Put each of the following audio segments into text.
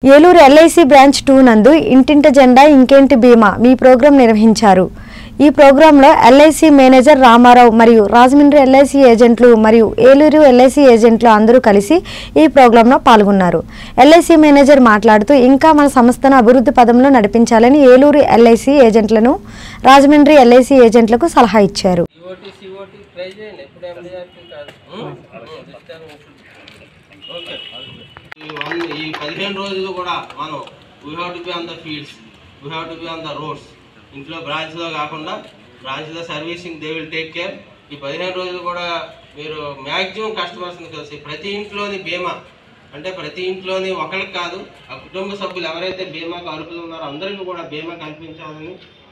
Eluru LIC branch two నందు ఇంటింట జెండా ఇంకేంటి బీమా మీ ప్రోగ్రాం నిర్వహించారు ఈ ప్రోగ్రాంలో ఎల్ఐసి మేనేజర్ రామారావు మరియు రాజమండ్రి ఎల్ఐసి ఏజెంట్లు మరియు ఏలూరు ఎల్ఐసి ఏజెంట్లు అందరూ కలిసి ఈ ప్రోగ్రాంలో పాల్గొన్నారు ఎల్ఐసి మేనేజర్ మాట్లాడుతూ ఇంకా మన సంస్థను అభివృద్ధి పదంలో నడిపించాలని ఏలూరు ఎల్ఐసి ఏజెంట్లను రాజమండ్రి ఎల్ఐసి ఏజెంట్లకు సలహా ఇచ్చారు సిఓటి సిఓటి ట్రై చేయండి ఎప్పుడు ఎంబీఆర్పీ కాదు ఉం? ఉం, దిష్టాలు ఉంటుంది. ఓకే ఈ వన్ ఈ పదిహేను రోజులు కూడా మనం we have to be on the fields we have to be on the roads ఇంట్లో బ్రాంచ్లో కాకుండా బ్రాంచ్లో servicing they will take care ఈ పదిహేను రోజులు కూడా మీరు మ్యాక్సిమం కస్టమర్స్ని కలిసి ప్రతి ఇంట్లోని బీమా అంటే ప్రతి ఇంట్లోని ఒకరికి కాదు ఆ కుటుంబ సభ్యులు ఎవరైతే బీమాకు అర్హులు ఉన్నారో అందరికీ కూడా బీమా కల్పించాలని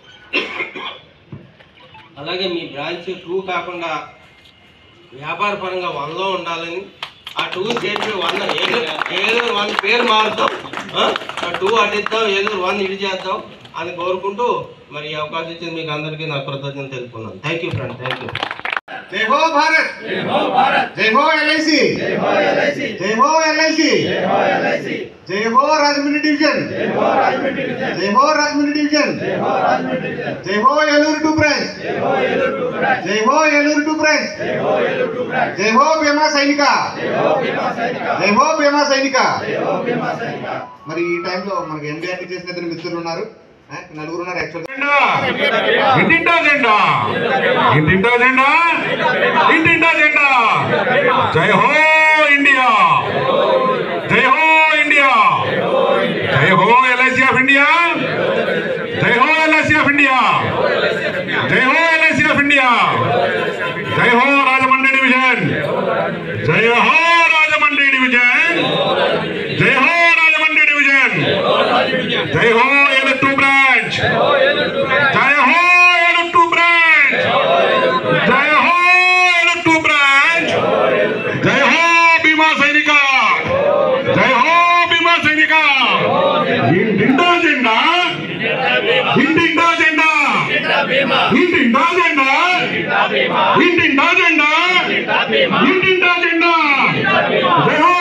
అలాగే మీ బ్రాంచ్ టూ కాకుండా వ్యాపార పరంగా వన్లో ఉండాలని ఆ టూ చేసి వన్ ఏలూరు ఏలూరు వన్ పేరు మారుతాం ఆ? ఆ టూ అడిద్దాం ఏలూరు వన్ ఇడి చేద్దాం అని కోరుకుంటూ మరి ఈ అవకాశం ఇచ్చింది మీకు అందరికీ నా కృతజ్ఞత తెలుపుకున్నాను thank you friend thank you జై హో భారత్ జై హో భారత్ జై హో ఎల్ఐసి జై హో ఎల్ఐసి జై హో ఎల్ఐసి జై హో ఎల్ఐసి జై హో రాజమండ్రి డివిజన్ జై హో రాజమండ్రి డివిజన్ జై హో రాజమండ్రి డివిజన్ జై హో రాజమండ్రి డివిజన్ జై హో ఏలూరు టు బ్రాంచ్ జై హో ఏలూరు టు బ్రాంచ్ జై హో ఏలూరు టు బ్రాంచ్ జై హో ఏలూరు టు బ్రాంచ్ జై హో భీమా సైనిక జై హో భీమా సైనిక జై హో భీమా సైనిక జై హో భీమా సైనిక మరి ఈ టైంలో మనకి ఎంబీఆర్ చేసిన ఇద్దరు మిత్రులు ఉన్నారు ఆ, నలుగురు ఉన్నారు యాక్చువల్ ఇంటింటా జెండా ఇంటింటా జెండా ఇంటింటా జెండా జై హో ఇండియా జై హో ఇండియా జై హో ఎల్ఐసి ఆఫ్ ఇండియా జై హో ఎల్ఐసి ఆఫ్ ఇండియా జై హో ఎల్ఐసి ఆఫ్ ఇండియా జై హో రాజమండ్రి డివిజన్ జై హో రాజమండ్రి డివిజన్ జై హో రాజమండ్రి డివిజన్ జై హో ఏలూరు టూ బ్రాంచ్ జై హో ఏలూరు టూ బ్రాంచ్ జై హో ఏలూరు టూ బ్రాంచ్ జై హో భీమా సైనిక జై హో భీమా సైనిక ఇంటింటా జెండా ఇంటింటా జెండా ఇంటింటా జెండా ఇంటింటా జెండా ఇంటింటా జెండా జై హో